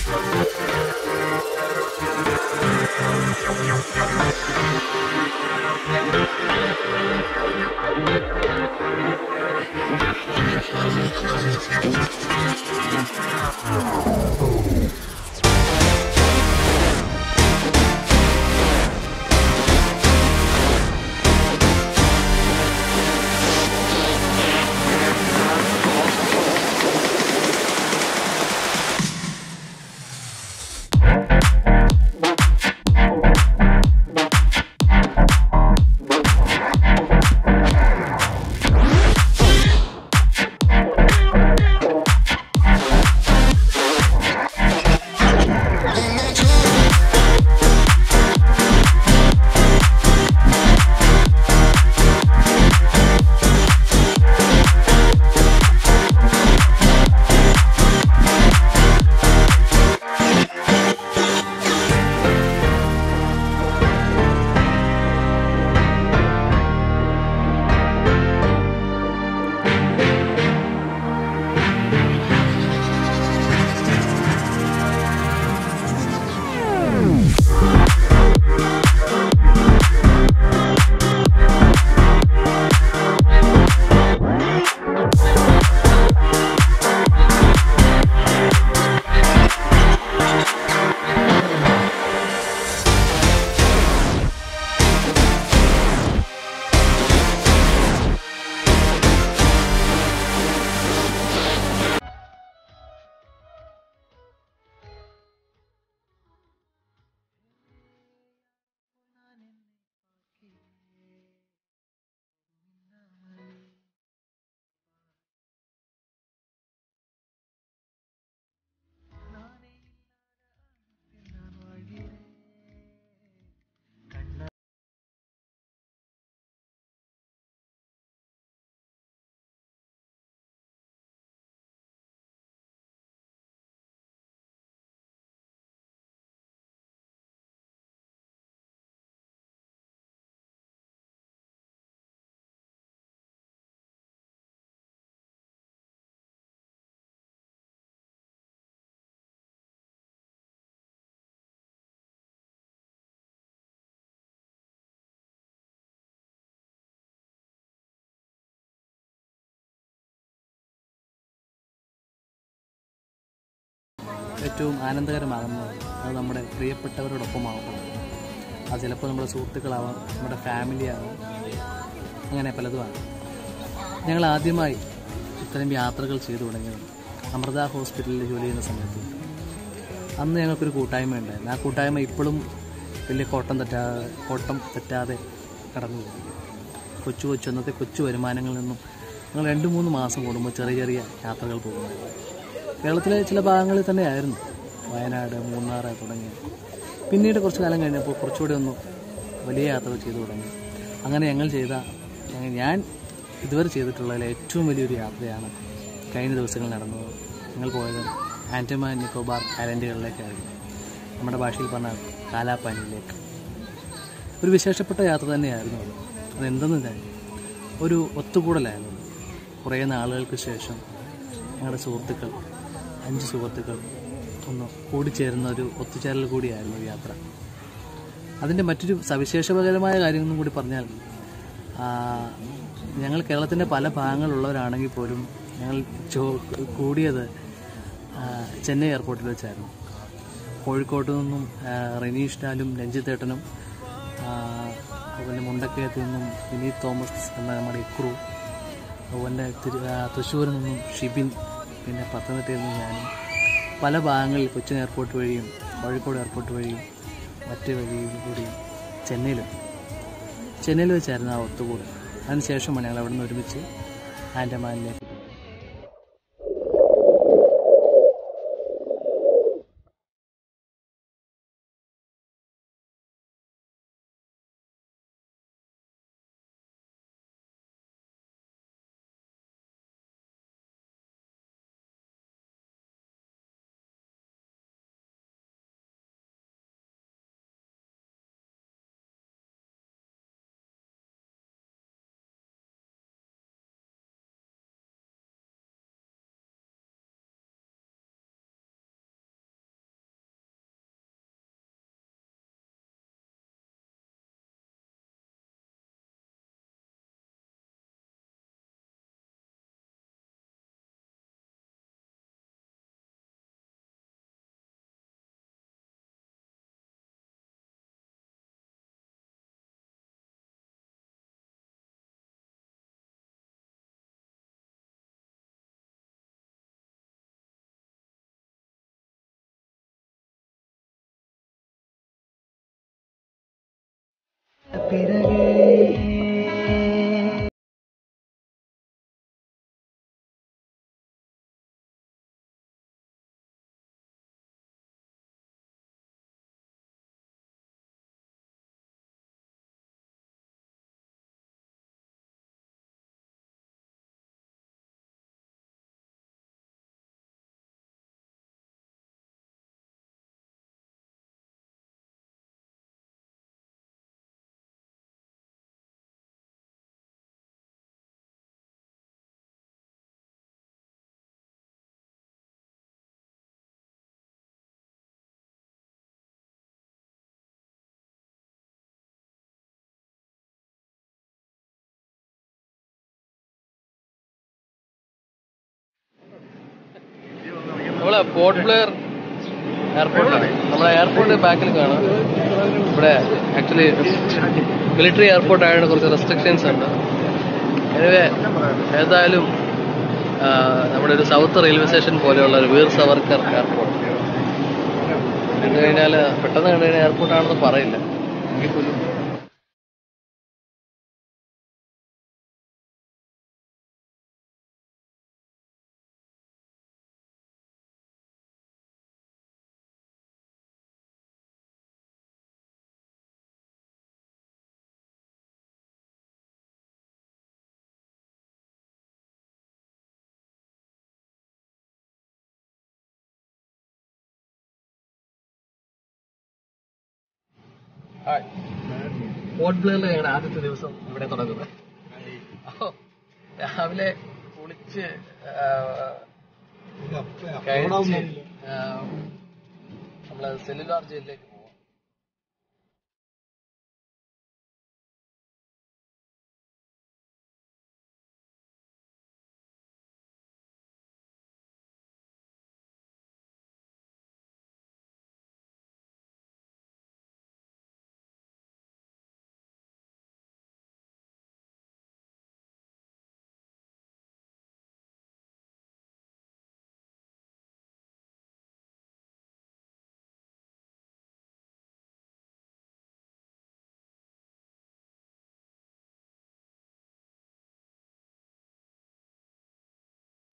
ഏറ്റവും ആനന്ദകരമാകുന്നത് അത് നമ്മുടെ പ്രിയപ്പെട്ടവരോടൊപ്പമാകുമ്പോൾ അത് ചിലപ്പോൾ നമ്മുടെ സുഹൃത്തുക്കളാവാം നമ്മുടെ ഫാമിലി ആവാം അങ്ങനെ പലതുമാണ് ഞങ്ങൾ ആദ്യമായി ഇത്തരം യാത്രകൾ ചെയ്തു തുടങ്ങിയത് അമൃത ഹോസ്പിറ്റലിൽ ജോലി ചെയ്യുന്ന സമയത്ത് അന്ന് ഞങ്ങൾക്കൊരു കൂട്ടായ്മ ഉണ്ടായിരുന്നു ആ കൂട്ടായ്മ ഇപ്പോഴും വലിയ കോട്ടം തെറ്റാതെ കോട്ടം തെറ്റാതെ കടന്നു പോകുന്നു കൊച്ചു കൊച്ചു അന്നത്തെ കൊച്ചു വരുമാനങ്ങളിൽ നിന്നും ഞങ്ങൾ രണ്ട് മൂന്ന് മാസം കൂടുമ്പോൾ ചെറിയ ചെറിയ യാത്രകൾ പോകുമായിരുന്നു കേരളത്തിലെ ചില ഭാഗങ്ങളിൽ തന്നെയായിരുന്നു വയനാട് മൂന്നാർ തുടങ്ങി പിന്നീട് കുറച്ച് കാലം കഴിഞ്ഞപ്പോൾ കുറച്ചുകൂടി ഒന്ന് വലിയ യാത്രകൾ ചെയ്തു തുടങ്ങി അങ്ങനെ ഞങ്ങൾ ചെയ്ത ഞങ്ങൾ- ഞാൻ ഇതുവരെ ചെയ്തിട്ടുള്ളതിൽ ഏറ്റവും വലിയൊരു യാത്രയാണ് കഴിഞ്ഞ ദിവസങ്ങൾ നടന്നത് ഞങ്ങൾ പോയത് ആൻഡമാൻ നിക്കോബാർ ഐലൻഡുകളിലേക്കായിരുന്നു നമ്മുടെ ഭാഷയിൽ പറഞ്ഞാൽ കാലാപ്പാനിയിലേക്ക് ഒരു വിശേഷപ്പെട്ട യാത്ര തന്നെയായിരുന്നു അത് അതെന്തെന്ന് വെച്ചാൽ ഒരു ഒത്തുകൂടലായിരുന്നു അത്. കുറേ നാളുകൾക്ക് ശേഷം ഞങ്ങളുടെ സുഹൃത്തുക്കൾ അഞ്ച് സുഹൃത്തുക്കൾ ഒന്ന് കൂടിച്ചേരുന്ന ഒരു ഒത്തുചേരൽ കൂടിയായിരുന്നു ഈ യാത്ര അതിൻ്റെ മറ്റൊരു സവിശേഷപരമായ കാര്യങ്ങളും കൂടി പറഞ്ഞാൽ ആ, ഞങ്ങൾ കേരളത്തിൻ്റെ പല ഭാഗങ്ങളിലുള്ളവരാണെങ്കിൽ പോലും ഞങ്ങൾ ചോ കൂടിയത് ആ, ചെന്നൈ എയർപോർട്ടിൽ വെച്ചായിരുന്നു കോഴിക്കോട്ട് നിന്നും ആ, റെനീഷ് ലാലും രഞ്ജിത്തേട്ടനും ആ, അതുപോലെ മുണ്ടക്കയത്ത് നിന്നും വിനീത് തോമസ് എന്ന നമ്മുടെ ഇക്രു അതുപോലെ തിരു ആ, തൃശ്ശൂരിൽ നിന്നും ഷിബിൻ പിന്നെ പത്തനംതിട്ടയിൽ നിന്നും ഞാനും പല ഭാഗങ്ങളിൽ കൊച്ചിൻ എയർപോർട്ട് വഴിയും കോഴിക്കോട് എയർപോർട്ട് വഴിയും മറ്റ് വഴിയും കൂടി ചെന്നൈയിലെത്തി ചെന്നൈയിൽ വെച്ചായിരുന്നു ആ ഒത്തുകൂടൽ അതിനുശേഷമാണ് ഞങ്ങൾ അവിടെ നിന്ന് ഒരുമിച്ച് ആൻഡമാനിലേക്ക് பிறகே നമ്മളെ പോർട്ട് ബ്ലെയർ എയർപോർട്ടാണ് നമ്മുടെ എയർപോർട്ട് ബാക്കിൽ കാണാം ഇവിടെ ആക്ച്വലി മിലിറ്ററി എയർപോർട്ട് ആയതുകൊണ്ട് കുറച്ച് റെസ്ട്രിക്ഷൻസ് ഉണ്ട് എനിവേ ഏതായാലും ആ, നമ്മുടെ ഒരു സൗത്ത് റെയിൽവേ സ്റ്റേഷൻ പോലെയുള്ള ഒരു വീർ സവർക്കർ എയർപോർട്ട് കണ്ടു കഴിഞ്ഞാൽ പെട്ടെന്ന് കണ്ടു കഴിഞ്ഞാൽ എയർപോർട്ട് ആണെന്ന് പറയില്ല എങ്കിൽ പോലും പോർട്ട് ബ്ലെയറിൽ ഞങ്ങളുടെ ആദ്യത്തെ ദിവസം ഇവിടെ തുടങ്ങുന്നത് അപ്പോ രാവിലെ കുളിച്ച് ആ, കഴിച്ച് ആ, നമ്മള് സെല്ലുലാർ ജയിലിലേക്ക് പോകും